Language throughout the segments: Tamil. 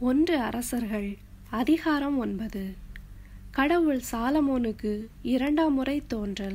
ஒன்று அரசர்கள் அதிகாரம் ஒன்பது கடவுள் சாலமோனுக்கு இரண்டாம் முறை தோன்றல்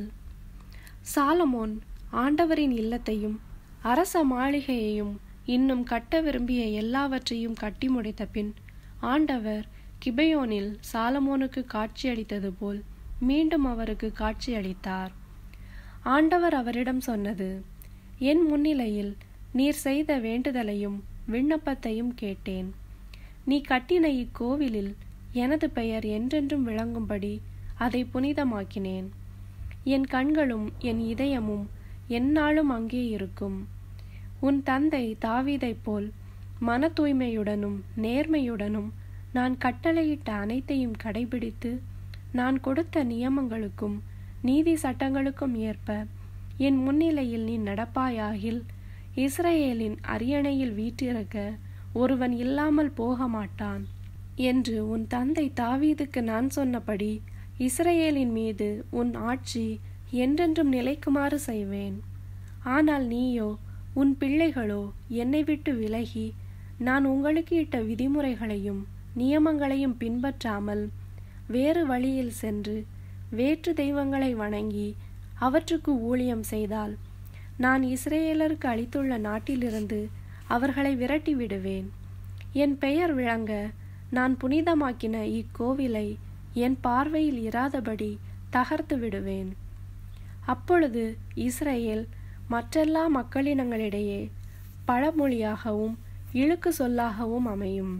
சாலமோன் ஆண்டவரின் இல்லத்தையும் அரச மாளிகையையும் இன்னும் கட்ட விரும்பிய எல்லாவற்றையும் கட்டி முடித்த பின் ஆண்டவர் கிபெயோனில் சாலமோனுக்கு காட்சியளித்தது போல் மீண்டும் அவருக்கு காட்சியளித்தார் ஆண்டவர் அவரிடம் சொன்னது என் முன்னிலையில் நீர் செய்த வேண்டுதலையும் விண்ணப்பத்தையும் கேட்டேன் நீ கட்டின இக்கோவிலில் எனது பெயர் என்றென்றும் விளங்கும்படி அதை புனிதமாக்கினேன் என் கண்களும் என் இதயமும் எந்நாளும் அங்கே இருக்கும் உன் தந்தை தாவீதைப் போல் மன தூய்மையுடனும் நேர்மையுடனும் நான் கட்டளையிட்ட அனைத்தையும் கடைபிடித்து நான் கொடுத்த நியமங்களுக்கும் நீதி சட்டங்களுக்கும் ஏற்ப என் முன்னிலையில் நீ நடப்பாயாகில் இஸ்ரேலின் அரியணையில் வீற்றிருக்க ஒருவன் இல்லாமல் போக மாட்டான் என்று உன் தந்தை தாவீதுக்கு நான் சொன்னபடி இஸ்ரேலின் மீது உன் ஆட்சி என்றென்றும் நிலைக்குமாறு செய்வேன் ஆனால் நீயோ உன் பிள்ளைகளோ என்னை விட்டு விலகி நான் உங்களுக்கு இட்ட விதிமுறைகளையும் நியமங்களையும் பின்பற்றாமல் வேறு வழியில் சென்று வேற்று தெய்வங்களை வணங்கி அவற்றுக்கு ஊழியம் செய்தால் நான் இஸ்ரேலருக்கு அளித்துள்ள நாட்டிலிருந்து அவர்களை விரட்டி விடுவேன் என் பெயர் விளங்க நான் புனிதமாக்கின இக்கோவிலை என் பார்வையில் இராதபடி தகர்த்து விடுவேன் அப்பொழுது இஸ்ரேல் மற்றெல்லா மக்களினங்களிடையே பழமொழியாகவும் இழுக்கு சொல்லாகவும் அமையும்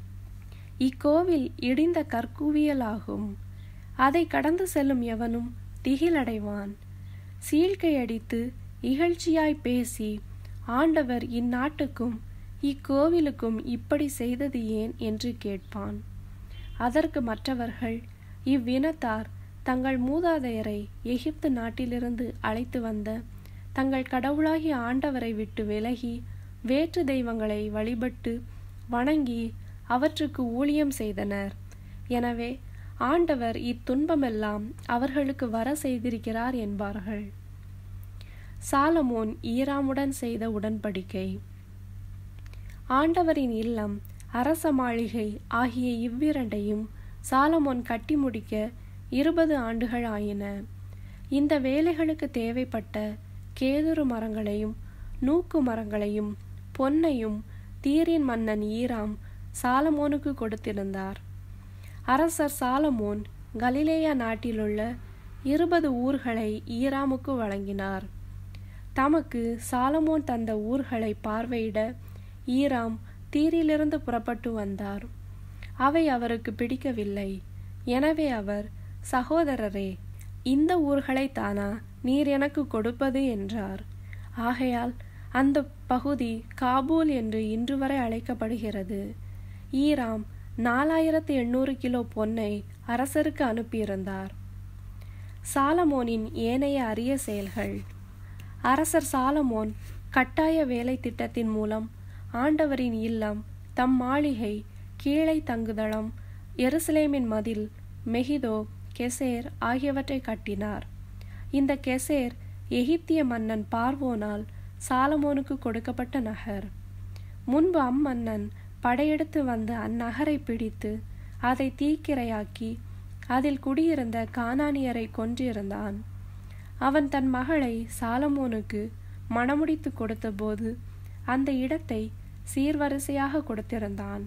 இக்கோவில் இடிந்த கற்குவியலாகும் அதை கடந்து செல்லும் எவனும் திகிலடைவான் சீழ்க்கையடித்து இகழ்ச்சியாய் பேசி ஆண்டவர் இந்நாட்டுக்கும் இக்கோவிலுக்கும் இப்படி செய்தது ஏன் என்று கேட்பான் அதற்கு மற்றவர்கள் இவ்வினத்தார் தங்கள் மூதாதையரை எகிப்து நாட்டிலிருந்து அழைத்து வந்த தங்கள் கடவுளாகிய ஆண்டவரை விட்டு விலகி வேற்று தெய்வங்களை வழிபட்டு வணங்கி அவற்றுக்கு ஊழியம் செய்தனர் எனவே ஆண்டவர் இத்துன்பமெல்லாம் அவர்களுக்கு வர செய்திருக்கிறார் என்பார்கள் சாலமோன் ஈராமுடன் செய்த உடன்படிக்கை ஆண்டவரின் இல்லம் அரச மாளிகை ஆகிய இவ்விரண்டையும் சாலமோன் கட்டி முடிக்க இருபது ஆண்டுகள் ஆயின இந்த வேலைகளுக்கு தேவைப்பட்ட கேதுரு மரங்களையும் நூக்கு மரங்களையும் பொன்னையும் தீரின் மன்னன் ஈராம் சாலமோனுக்கு கொடுத்திருந்தார் அரசர் சாலமோன் கலிலேயா நாட்டிலுள்ள இருபது ஊர்களை ஈராமுக்கு வழங்கினார் தமக்கு சாலமோன் தந்த ஊர்களை பார்வையிட ஈராம் தீரிலிருந்து புறப்பட்டு வந்தார் அவை அவருக்கு பிடிக்கவில்லை எனவே அவர் சகோதரரே இந்த ஊர்களை தானா நீர் எனக்கு கொடுப்பது என்றார் ஆகையால் அந்த பகுதி காபூல் என்று இன்று வரை அழைக்கப்படுகிறது ஈராம் நாலாயிரத்து எண்ணூறு கிலோ பொன்னை அரசருக்கு அனுப்பியிருந்தார் சாலமோனின் ஏனைய அரிய செயல்கள் அரசர் சாலமோன் கட்டாய வேலை திட்டத்தின் மூலம் ஆண்டவரின் இல்லம் தம் மாளிகை கீழை தங்குதளம் எருசலேமின் மதில் மெஹிதோ கெசேர் ஆகியவற்றை கட்டினார் இந்த கெசேர் எகிப்திய மன்னன் பார்வோனால் சாலமோனுக்கு கொடுக்கப்பட்ட நகர் முன்பு அம்மன்னன் படையெடுத்து வந்து அந்நகரை பிடித்து அதை தீக்கிரையாக்கி அதில் குடியிருந்த கானானியரை கொன்றிருந்தான் அவன் தன் மகளை சாலமோனுக்கு மணமுடித்து கொடுத்தபோது அந்த இடத்தை சீர்வரிசையாக கொடுத்திருந்தான்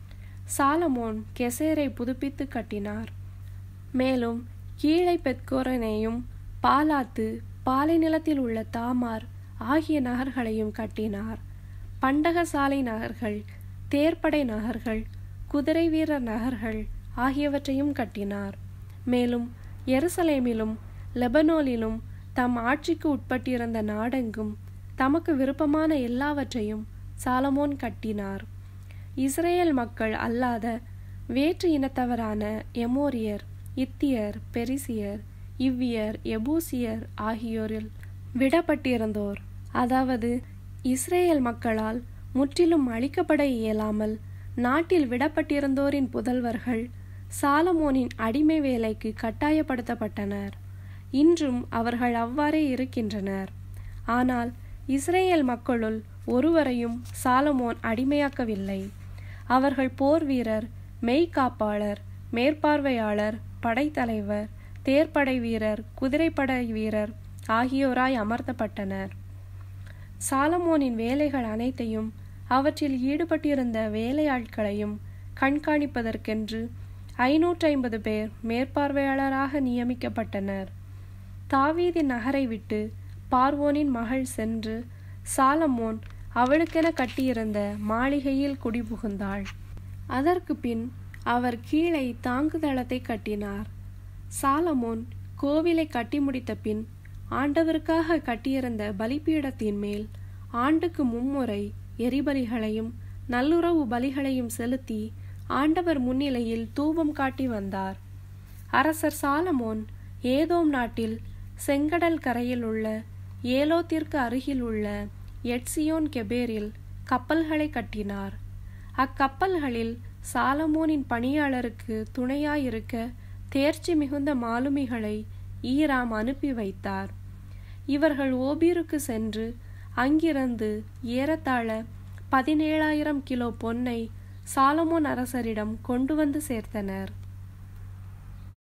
சாலமோன் கெசேரை புதுப்பித்து கட்டினார் மேலும் கீழை பெத்கோரனையும் பாலாத்து பாலை நிலத்தில் உள்ள தாமார் ஆகிய நகர்களையும் கட்டினார் பண்டகசாலை நகர்கள் தேர்ப்படை நகர்கள் குதிரை வீரர் நகர்கள் ஆகியவற்றையும் கட்டினார் மேலும் எருசலேமிலும் லெபனோலிலும் தம் ஆட்சிக்கு உட்பட்டிருந்த நாடெங்கும் தமக்கு விருப்பமான எல்லாவற்றையும் சாலமோன் கட்டினார் இஸ்ரேல் மக்கள் அல்லாத வேற்று இனத்தவரான எமோரியர் இத்தியர் பெரிசியர் இவ்வியர் எபூசியர் ஆகியோரில் விடப்பட்டிருந்தோர் அதாவது இஸ்ரேல் மக்களால் முற்றிலும் அழிக்கப்பட இயலாமல் நாட்டில் விடப்பட்டிருந்தோரின் புதல்வர்கள் சாலமோனின் அடிமை வேலைக்கு கட்டாயப்படுத்தப்பட்டனர் இன்றும் அவர்கள் அவ்வாறே இருக்கின்றனர் ஆனால் இஸ்ரேல் மக்களுள் ஒருவரையும் சாலமோன் அடிமையாக்கவில்லை அவர்கள் போர் வீரர் மெய்காப்பாளர் மேற்பார்வையாளர் படைத்தலைவர் தேர்ப்படை வீரர் குதிரைப்படை வீரர் ஆகியோராய் அமர்த்தப்பட்டனர் சாலமோனின் வேலைகள் அனைத்தையும் அவற்றில் ஈடுபட்டிருந்த வேலையாட்களையும் கண்காணிப்பதற்கென்று ஐநூற்றி ஐம்பது பேர் மேற்பார்வையாளராக நியமிக்கப்பட்டனர் தாவீதின் நகரை விட்டு பார்வோனின் மகள் சென்று சாலமோன் அவளுக்கென கட்டியிருந்த மாளிகையில் குடிபுகுந்தாள் அதற்கு பின் அவர் கீழே தாங்குதளத்தை கட்டினார் சாலமோன் கோவிலை கட்டி முடித்த பின் ஆண்டவருக்காக கட்டியிருந்த பலிபீடத்தின் மேல் ஆண்டுக்கு மும்முறை எரிபலிகளையும் நல்லுறவு பலிகளையும் செலுத்தி ஆண்டவர் முன்னிலையில் தூபம் காட்டி வந்தார் அரசர் சாலமோன் ஏதோம் நாட்டில் செங்கடல் கரையில் உள்ள ஏலோத்திற்கு அருகில் உள்ள எட்சியோன் கெபேரில் கப்பல்களை கட்டினார் அக்கப்பல்களில் சாலமோனின் பணியாளருக்கு துணையாயிருக்க தேர்ச்சி மிகுந்த மாலுமிகளை ஈராம் அனுப்பி வைத்தார் இவர்கள் ஓபீருக்கு சென்று அங்கிருந்து ஏறத்தாழ பதினேழாயிரம் கிலோ பொன்னை சாலமோன் அரசரிடம் கொண்டு வந்து சேர்த்தனர்